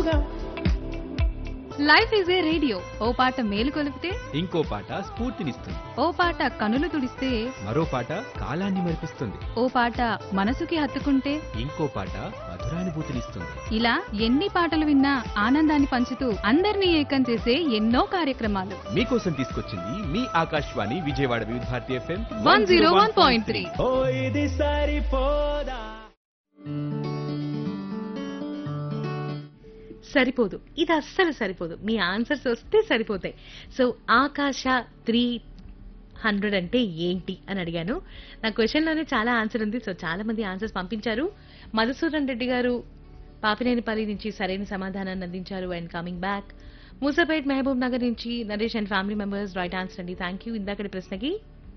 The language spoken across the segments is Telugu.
లైఫ్ ఈజ్ ఏ రేడియో ఓ పాట మేలు కొలిపితే ఇంకో పాట స్ఫూర్తినిస్తుంది ఓ పాట కనులు తుడిస్తే మరో పాట కాలాన్ని మరిపిస్తుంది ఓ పాట మనసుకి హత్తుకుంటే ఇంకో పాట మధురానుభూతినిస్తుంది ఇలా ఎన్ని పాటలు విన్నా ఆనందాన్ని పంచుతూ అందరినీ ఏకం చేసే ఎన్నో కార్యక్రమాలు మీకోసం తీసుకొచ్చింది మీ Akashvani Vijayawada Vividh Bharati FM one zero one point three ఓ ఇది సరిపోదా సరిపోదు ఇది అస్సలు సరిపోదు మీ ఆన్సర్స్ వస్తే సరిపోతాయి సో ఆకాశ త్రీ హండ్రెడ్ అంటే ఏంటి అని అడిగాను నా క్వశ్చన్లోనే చాలా ఆన్సర్ ఉంది సో చాలా మంది ఆన్సర్స్ పంపించారు మధుసూదన్ రెడ్డి గారు పాపినేనిపల్లి నుంచి సరైన సమాధానాన్ని అందించారు and coming back Musapet Mahbub Nagar నుంచి Naresh and family members right answer అండి థ్యాంక్ యూ ఇందాకటి ప్రశ్నకి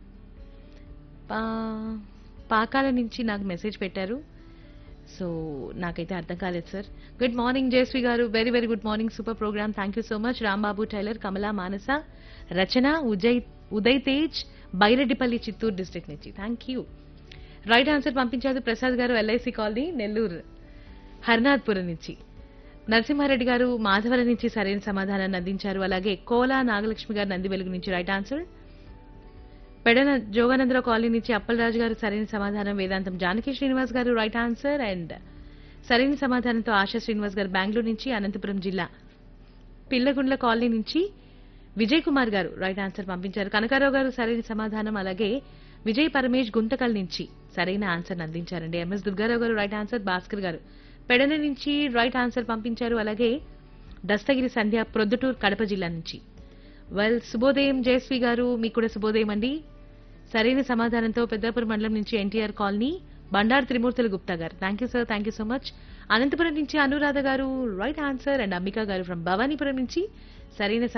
పా- పాకాల నుంచి నాకు మెసేజ్ పెట్టారు సో నాకైతే అర్థం కాలేదు సార్ గుడ్ మార్నింగ్ జయశ్రీ గారు very very good morning super program thank you so much Rambabu tailor Kamala Manasa Rachana Ujay Uday Tej Byreddipalli Chittoor district నుంచి థ్యాంక్ యూ రైట్ ఆన్సర్ పంపించారు ప్రసాద్ గారు ఎల్ఐసి కాలనీ నెల్లూరు హర్నాథ్పురం నుంచి నరసింహారెడ్డి గారు మాధవరం నుంచి సరైన సమాధానాన్ని అందించారు అలాగే కోలా నాగలక్ష్మి గారు నంది వెలుగు నుంచి right answer Pedana Joganandarao colony నుంచి అప్పలరాజు గారు సరైన సమాధానం వేదాంతం జానకి శ్రీనివాస్ గారు రైట్ ఆన్సర్ అండ్ సరైన సమాధానంతో ఆశా శ్రీనివాస్ గారు బెంగళూరు నుంచి అనంతపురం జిల్లా పిల్లగుండ్ల కాలనీ నుంచి విజయ్ కుమార్ గారు రైట్ ఆన్సర్ పంపించారు కనకారావు గారు సరైన సమాధానం అలాగే విజయ్ పరమేష్ గుంతకల్ నుంచి సరైన ఆన్సర్ అందించారండి ఎంఎస్ దుర్గారావు గారు రైట్ ఆన్సర్ భాస్కర్ గారు పెడన నుంచి రైట్ ఆన్సర్ పంపించారు అలాగే దస్తగిరి సంధ్య ప్రొద్దుటూరు కడప జిల్లా నుంచి వెల్ శుభోదయం జయశ్రీ గారు మీకు కూడా శుభోదయం అండి సరైన సమాధానంతో పెద్దాపురం మండలం నుంచి ఎన్టీఆర్ కాలనీ బండారు త్రిమూర్తుల గుప్తా గారు thank you sir thank you so much Anantapur నుంచి అనురాధ గారు రైట్ ఆన్సర్ అండ్ అంబికా గారు ఫ్రమ్ భవానీపురం నుంచి సరైన